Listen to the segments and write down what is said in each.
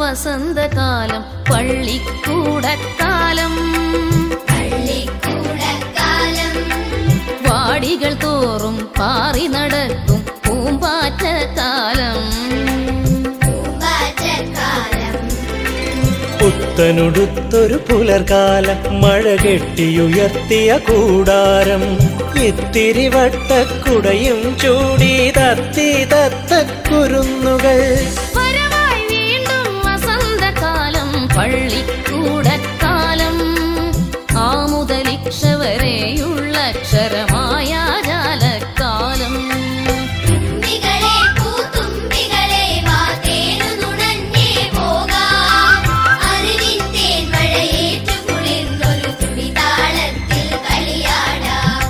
വസന്തകാലം പള്ളിക്കൂടക്കാലം പള്ളിക്കൂടക്കാലം വാടികൾ തോറും പാറി നടക്കും പൂമ്പാറ്റക്കാലം പൂമ്പാറ്റക്കാലം പുത്തനുടുത്തൊരു പുലർകാലം മഴ കെട്ടിയുയർത്തിയ കൂടാരം ഇത്തിരി വട്ടക്കുടയും ചൂടി തത്തി തത്തക്കുരുന്നുകൾ വരവായി വീണ്ടും വസന്തകാലം പള്ളിക്കൂടക്കാലം ആമുതലിക്ഷ വരെയുള്ള അക്ഷരമായ ജാലക്കാലം തുമ്പികളെ പൂത്തുമ്പികളെ വാ തേനു നുണഞ്ഞേ പോകാം അറിവിൻ തേൻ മഴയേറ്റു കുളിർന്നൊരു തുടിതാളത്തിൽ കളിയാടാം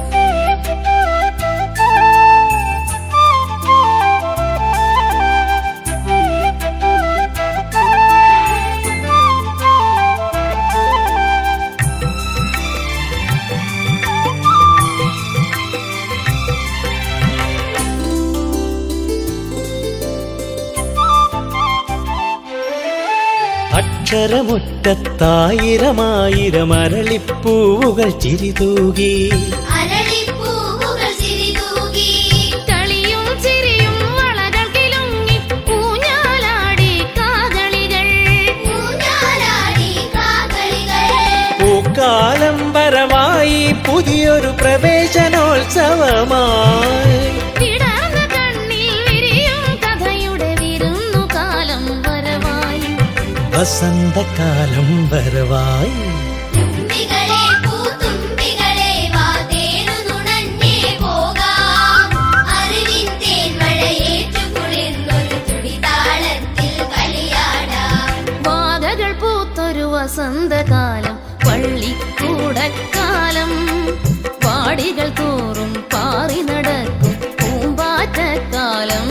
അക്ഷരമുറ്റത്തായിരമായിരം അരളിപ്പൂവുകൾ ചിരിതൂകി അരളിപ്പൂവുകൾ ചിരിതൂകി കളിയും ചിരിയും വളകൾ കിലുങ്ങി ഊഞ്ഞാലാടി കാകളികൾ ഊഞ്ഞാലാടി കാകളികൾ പൂക്കാലം വരവായി പുതിയൊരു പ്രവേശനോത്സവമായി വിടർന്ന കണ്ണിൽ വിരിയും കഥയുടെ വിരുന്നുകാലം വരവായി വസന്തകാലം വരവായി തുമ്പികളെ പൂത്തുമ്പികളെ വാ തേനു നുണഞ്ഞേ പോകാം അറിവിൻ തേൻ മഴയേറ്റു കുളിർന്നൊരു തുടിതാളത്തിൽ കളിയാടാം വാതകൾ പൂത്തൊരു വസന്തകാലം പള്ളിക്കൂടക്കാലം പാടികൾ തോറും പാറി നടക്കും പൂമ്പാറ്റക്കാലം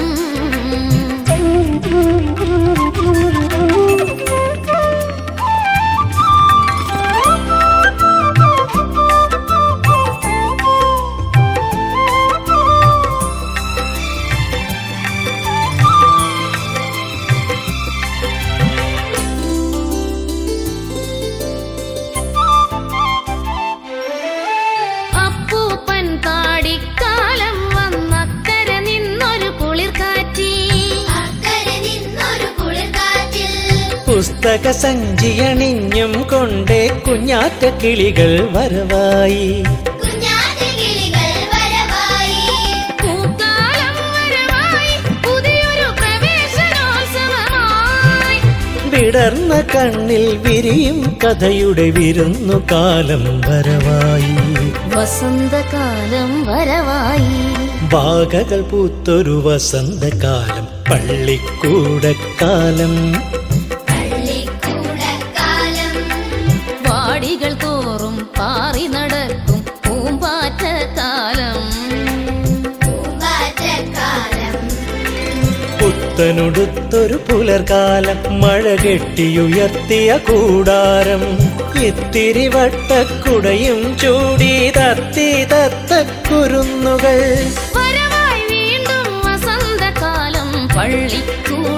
അപ്പൂപ്പൻ കാടിക്കാലം വന്നക്കര നിന്നൊരു കുളിർക്കാറ്റി അക്കരെ നിന്നൊരു കുളിർക്കാറ്റിൽ പുസ്തക സഞ്ചിയണിഞ്ഞും കൊണ്ടേ കുഞ്ഞാറ്റ കിളികൾ വരവായി കുഞ്ഞാറ്റ കിളികൾ വരവായി പൂക്കാലം വരവായി പുതിയൊരു പ്രവേശനോത്സവമായി വിടർന്ന കണ്ണിൽ വിരിയും കഥയുടെ വിരുന്നു കാലം വരവായി വസന്തകാലം വരവായി വാകകൾ പൂത്തൊരു വസന്തകാലം പള്ളിക്കൂടക്കാലം പള്ളിക്കൂടക്കാലം വാടികൾ തോറും പാറി നടക്കും പൂമ്പാറ്റക്കാലം പൂമ്പാറ്റക്കാലം പുത്തനുടുത്തൊരു പുലർകാലം മഴ കെട്ടിയുയർത്തിയ കൂടാരം ഇത്തിരി വട്ടക്കുടയും ചൂടി തത്തി തത്തക്കുരുന്നുകൾ വരവായി വീണ്ടും വസന്തകാലം പള്ളിക്കൂട